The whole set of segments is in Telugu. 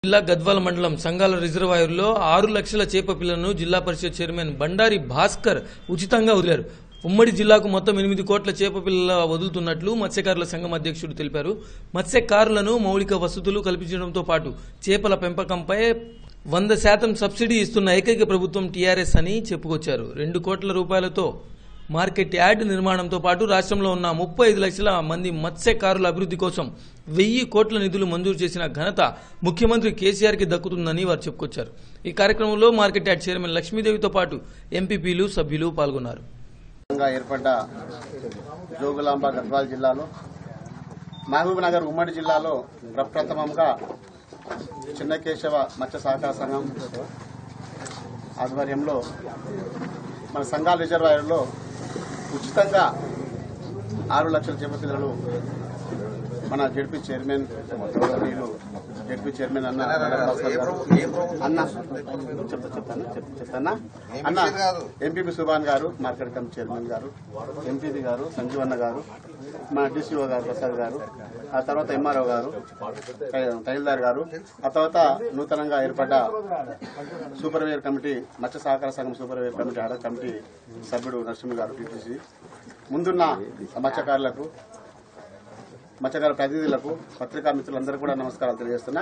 జిల్లా గద్వాల మండలం సంగాల రిజర్వాయర్లో ఆరు లక్షల చేప పిల్లలను జిల్లా పరిషత్ చైర్మన్ బండారి భాస్కర్ ఉచితంగా వదిలారు ఉమ్మడి జిల్లాకు మొత్తం ఎనిమిది కోట్ల చేప పిల్లల వదులుతున్నట్లు మత్స్యకారుల సంఘం అధ్యక్షుడు తెలిపారు మత్స్యకారులను మౌలిక వసతులు కల్పించడంతో పాటు చేపల పెంపకంపై వంద శాతం సబ్సిడీ ఇస్తున్న ఏకైక ప్రభుత్వం టీఆర్ఎస్ అని చెప్పుకొచ్చారు రెండు కోట్ల రూపాయలతో మార్కెట్ యార్డ్ నిర్మాణంతో పాటు రాష్ట్రంలో ఉన్న ముప్పై ఐదు లక్షల మంది మత్స్యకారుల అభివృద్ధి కోసం వెయ్యి కోట్ల నిధులు మంజూరు చేసిన ఘనత ముఖ్యమంత్రి కేసీఆర్ కి దక్కుతుందని వారు చెప్పుకొచ్చారు ఈ కార్యక్రమంలో మార్కెట్ యార్డ్ చైర్మన్ లక్ష్మీదేవితో పాటు ఎంపీపీలు సభ్యులు పాల్గొన్నారు గా ఏర్పడ్డ జోగులాంబ గద్వాల జిల్లాలో మహబూబ్ నగర్ ఉమ్మడి జిల్లాలో ప్రప్రథమంగా చిన్నకేశవ మత్స్య సహకార సంఘం ఆధ్వర్యంలో మన సంఘాల రిజర్వాయర్లో ఉచితంగా ఆరు లక్షల చేపపిల్లలు మన జడ్పీ చైర్మన్ గౌరవనీయులు జడ్పీ చైర్మన్ అన్న భాస్కర్ గారు. అన్న చెప్తా చెప్తాను చెప్- చెప్తానా అన్న MPP Subhan garu market committee chairman గారు ఎంపీపీ గారు సంజీవన్న గారు మన డిసిఓ గారు ప్రసాద్ గారు ఆ తర్వాత ఎంఆర్ఓ గారు టై- తహసీల్దార్ గారు ఆ తర్వాత నూతనంగా ఏర్పడ్డ సూపర్వైజర్ కమిటీ మత్స్య సహకార సంఘం సూపర్వైజర్ కమిటీ ఆడ కమిటీ సభ్యుడు నరసింహ గారు టీటీసీ ముందున్న మత్స్యకారులకు మత్స్యకార ప్రతినిధులకు పత్రికా మిత్రులందరూ కూడా నమస్కారాలు తెలియజేస్తున్నా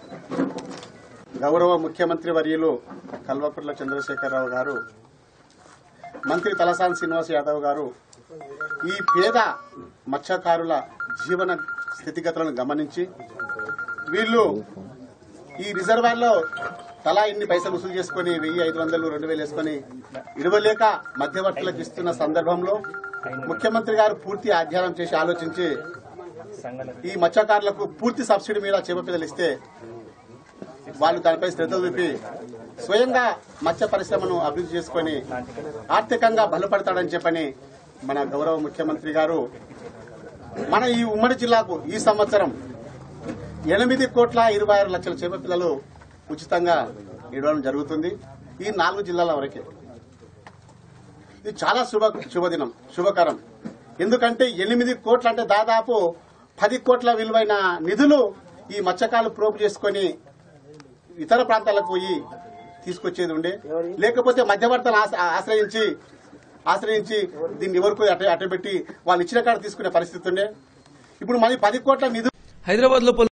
గౌరవ ముఖ్యమంత్రి వర్యులు కల్వకుట్ల చంద్రశేఖరరావు గారు మంత్రి తలసాని శ్రీనివాస్ యాదవ్ గారు ఈ పేద మత్స్యకారుల జీవన స్థితిగతులను గమనించి వీళ్ళు ఈ రిజర్వాయర్లో తలా ఇన్ని పైసలు వసూలు చేసుకుని వెయ్యి ఐదు వందలు రెండు వేలు వేసుకుని ఇవ్వలేక మధ్యవర్తులకు ఇస్తున్న సందర్భంలో ముఖ్యమంత్రి గారు పూర్తి అధ్యయనం చేసి ఆలోచించి ఈ మత్స్యకారులకు పూర్తి సబ్సిడీ మీద చేపపిల్లలు ఇస్తే వాళ్ళు దానిపై శ్రద్ధ చూపి స్వయంగా మత్స్య పరిశ్రమను అభివృద్ధి చేసుకుని ఆర్థికంగా బలపడతాడని చెప్పని మన గౌరవ ముఖ్యమంత్రి గారు మన ఈ ఉమ్మడి జిల్లాకు ఈ సంవత్సరం ఎనిమిది కోట్ల ఇరవై ఆరు లక్షల చేపపిల్లలు ఉచితంగా ఇవ్వడం జరుగుతుంది ఈ నాలుగు జిల్లాల వరకే ఇది చాలా శుభ శుభదినం శుభకరం ఎందుకంటే ఎనిమిది కోట్ల అంటే దాదాపు పది కోట్ల విలువైన నిధులు ఈ మత్స్యకాలు ప్రోపు చేసుకొని ఇతర ప్రాంతాలకు పోయి తీసుకొచ్చేది ఉండే లేకపోతే మధ్యవర్తలు ఆశ- ఆశ్రయించి ఆశ్రయించి దీన్ని ఎవరికి అట్ట అట్టబెట్టి వాళ్ళు ఇచ్చిన కాడ తీసుకునే పరిస్థితి ఉండే ఇప్పుడు మరి పది కోట్ల నిధులు హైదరాబాద్ లో